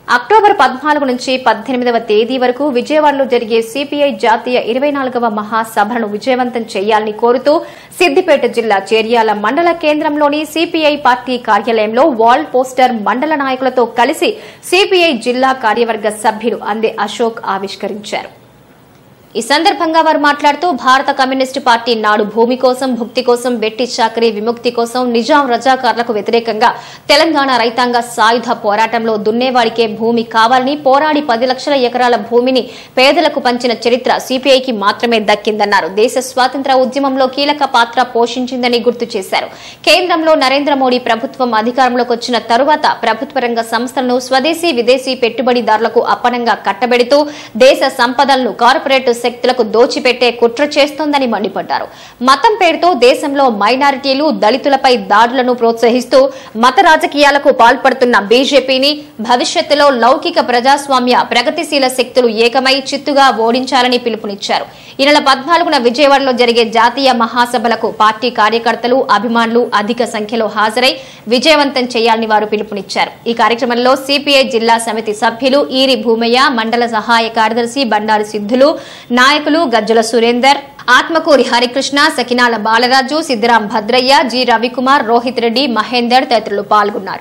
October పద్నాలుగు నుంచి పద్దెనిమిదవ తేదీ వరకు విజయవాడలో జరిగే సిపిఐ జాతీయ ఇరవై నాలుగవ మహాసభను విజయవంతం చేయాలని కోరుతూ సిద్దిపేట జిల్లా చేర్యాల మండల కేంద్రంలోని సిపిఐ పార్టీ కార్యాలయంలో వాల్ పోస్టర్ మండల నాయకులతో కలిసి సిపిఐ జిల్లా కార్యవర్గ సభ్యులు అందే అశోక్ ఆవిష్కరించారు ఈ సందర్భంగా వారు మాట్లాడుతూ భారత కమ్యూనిస్టు పార్టీ నాడు భూమి కోసం భుక్తి కోసం వెట్టి చాకరీ విముక్తి కోసం నిజాం రజాకార్లకు వ్యతిరేకంగా తెలంగాణ రైతాంగ సాయుధ పోరాటంలో దున్నేవాడికే భూమి కావాలని పోరాడి పది లక్షల ఎకరాల భూమిని పేదలకు పంచిన చరిత్ర సిపిఐకి మాత్రమే దక్కిందన్నారు దేశ స్వాతంత్ర ఉద్యమంలో కీలక పాత్ర పోషించిందని గుర్తు చేశారు కేంద్రంలో నరేంద్ర మోడీ ప్రభుత్వం అధికారంలోకి వచ్చిన తరువాత ప్రభుత్వ రంగ సంస్థలను స్వదేశీ విదేశీ పెట్టుబడిదారులకు అప్పనంగా కట్టబెడుతూ దేశ సంపదలను కార్పొరేట్ శక్తులకు దోచిపెట్టే కుట్ర చేస్తోందని మండిపడ్డారు మతం పేరుతో దేశంలో మైనారిటీలు దళితులపై దాడులను ప్రోత్సహిస్తూ మత రాజకీయాలకు పాల్పడుతున్న బీజేపీని భవిష్యత్తులో లౌకిక ప్రజాస్వామ్య ప్రగతిశీల శక్తులు ఏకమై చిత్తుగా ఓడించాలని పిలుపునిచ్చారు ఈ నెల పద్నాలుగున విజయవాడలో జరిగే జాతీయ మహాసభలకు పార్టీ కార్యకర్తలు అభిమానులు అధిక సంఖ్యలో హాజరై విజయవంతం చేయాలని వారు పిలుపునిచ్చారు ఈ కార్యక్రమంలో సిపిఐ జిల్లా సమితి సభ్యులు ఈరి భూమయ్య మండల సహాయ కార్యదర్శి బండారి సిద్ధులు నాయకులు గజ్జల సురేందర్ ఆత్మకూరి హరికృష్ణ సకినాల బాలరాజు సిద్దిరాం భద్రయ్య జి రవికుమార్ రోహిత్ రెడ్డి మహేందర్ తదితరులు పాల్గొన్నారు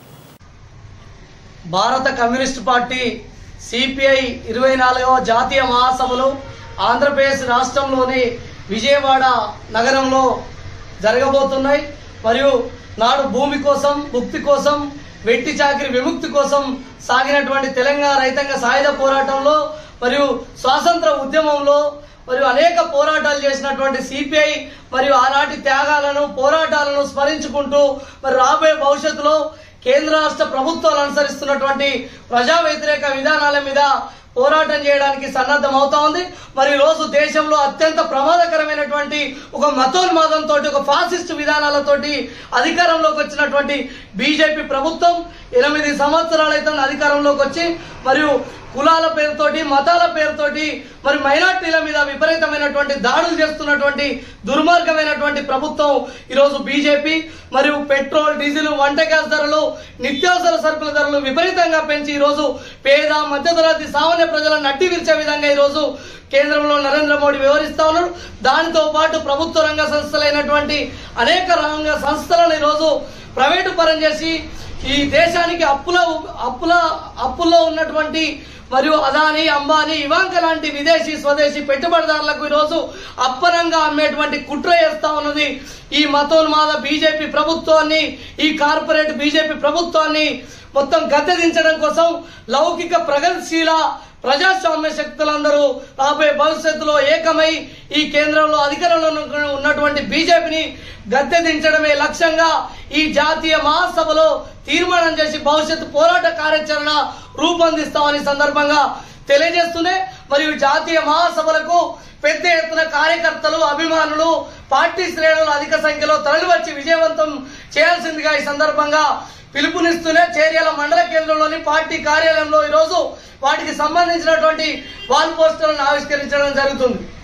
భారత కమ్యూనిస్ట్ పార్టీ సిపిఐ ఇరవై నాలుగవ జాతీయ మహాసభలు ఆంధ్రప్రదేశ్ రాష్ట్రంలోని విజయవాడ నగరంలో జరగబోతున్నాయి మరియు నాడు భూమి కోసం ముక్తి కోసం వెట్టి చాకిరి విముక్తి కోసం సాగినటువంటి తెలంగాణ రైతాంగ సాయుధ పోరాటంలో మరియు స్వాతంత్ర ఉద్యమంలో మరియు అనేక పోరాటాలు చేసినటువంటి సిపిఐ మరియు ఆనాటి త్యాగాలను పోరాటాలను స్మరించుకుంటూ మరి రాబోయే భవిష్యత్తులో కేంద్ర రాష్ట్ర ప్రభుత్వాలు అనుసరిస్తున్నటువంటి ప్రజా వ్యతిరేక విధానాల మీద పోరాటం చేయడానికి సన్నద్ధం అవుతా ఉంది మరి ఈ రోజు దేశంలో అత్యంత ప్రమాదకరమైనటువంటి ఒక మతోన్మాదంతో ఒక ఫాసిస్ట్ విధానాలతోటి అధికారంలోకి వచ్చినటువంటి బీజేపీ ప్రభుత్వం ఎనిమిది సంవత్సరాలైతే అధికారంలోకి వచ్చి మరియు కులాల పేరుతోటి మతాల పేరుతోటి మరి మైనార్టీల మీద విపరీతమైనటువంటి దాడులు చేస్తున్నటువంటి దుర్మార్గమైనటువంటి ప్రభుత్వం ఈరోజు బీజేపీ మరియు పెట్రోల్ డీజిల్ వంట గ్యాస్ ధరలు నిత్యావసర సరుకుల ధరలు విపరీతంగా పెంచి ఈరోజు పేద మధ్యతరగతి సామాన్య ప్రజలను అడ్డి విరిచే విధంగా ఈరోజు కేంద్రంలో నరేంద్ర మోడీ వివరిస్తా ఉన్నారు దానితో పాటు ప్రభుత్వ రంగ సంస్థలైనటువంటి అనేక రంగ సంస్థలను ఈరోజు ప్రైవేటు పరం చేసి ఈ దేశానికి అప్పుల అప్పుల అప్పుల్లో ఉన్నటువంటి మరియు అదాని అంబానీ ఇవాంక లాంటి విదేశీ స్వదేశీ పెట్టుబడిదారులకు ఈరోజు అప్పనంగా అమ్మేటువంటి కుట్ర చేస్తా ఉన్నది ఈ మతోన్మాద బీజేపీ ప్రభుత్వాన్ని ఈ కార్పొరేట్ బీజేపీ ప్రభుత్వాన్ని మొత్తం గద్దెదించడం కోసం లౌకిక ప్రగతిశీల ప్రజాస్వామ్య శక్తులందరూ రాబోయే భవిష్యత్తులో ఏకమై ఈ కేంద్రంలో అధికారంలో ఉన్న- ఉన్నటువంటి బీజేపీని గద్దెదించడమే లక్ష్యంగా ఈ జాతీయ మహాసభలో తీర్మానం చేసి భవిష్యత్తు పోరాట కార్యాచరణ రూపొందిస్తామని సందర్భంగా తెలియజేస్తూనే మరియు జాతీయ మహాసభలకు పెద్ద ఎత్తున కార్యకర్తలు అభిమానులు పార్టీ శ్రేణులు అధిక సంఖ్యలో తరలివచ్చి విజయవంతం చేయాల్సిందిగా ఈ సందర్భంగా పిలుపునిస్తూనే చేర్యాల మండల కేంద్రంలోని పార్టీ కార్యాలయంలో ఈరోజు వాటికి సంబంధించినటువంటి వాల్ పోస్టర్లను ఆవిష్కరించడం జరుగుతుంది